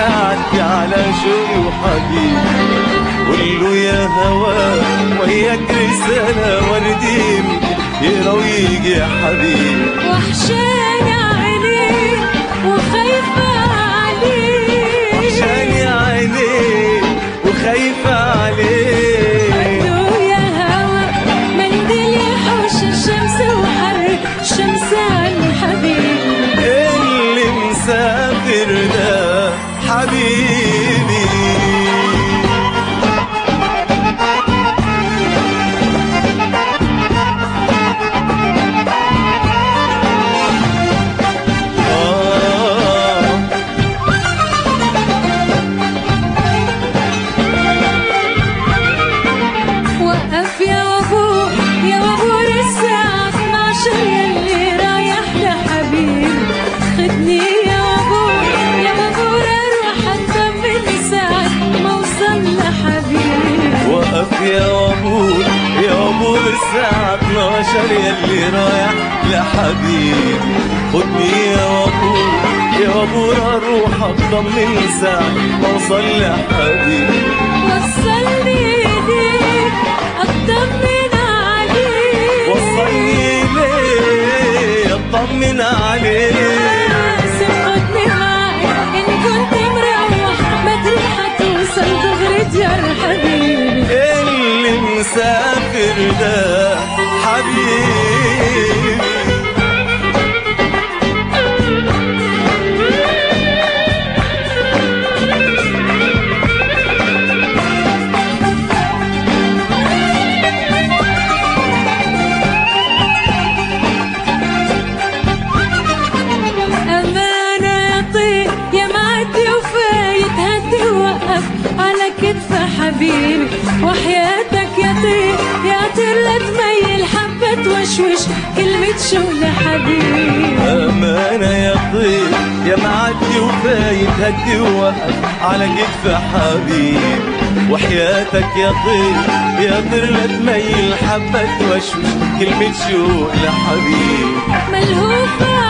عدي على شوقي وحبيبي قول له يا هوا وياك رسالة ورديم يقرا ويجي يا حبيبي وحشاني عينيك وخايفة عليك وحشاني عينيك وخايفة عليك قالوا يا هوا منديل يحوش الشمس وحر الشمس عن حبيبي اللي مسافر ده حبيبي آه وقف يا وابور يا وابور الساعة 12 يلي رايح لحبيبي خدني يا وابور يا وابور اروح اطمن ساعة ما اوصل لحبيبي وقف يا وابور يا وابور الساعة 12 يلي رايح لحبيبي خدني يا وابور يا وابور اروح اطمن ساعة ما اوصل لحبيبي وصلني ايديك اطمن عليك وصلني ليه اطمن عليك خدني معاك ان كنت مروح بدري حتوصل دغري ديار حبيبي اللي مسافر ده حبيبي أمانة يا طير يا معدي وفايت هدي وقف على كتف حبيبي وحياتك يا طير يا طير لا تميل حبة توشوش كلمة شو لحبيبي أمانة يا طير يا معدي وفايت هدي ووقف على كتف حبيبي وحياتك يا طير يا طير لا تميل حبة توشوش كلمة شوق لحبيبي ملهوفة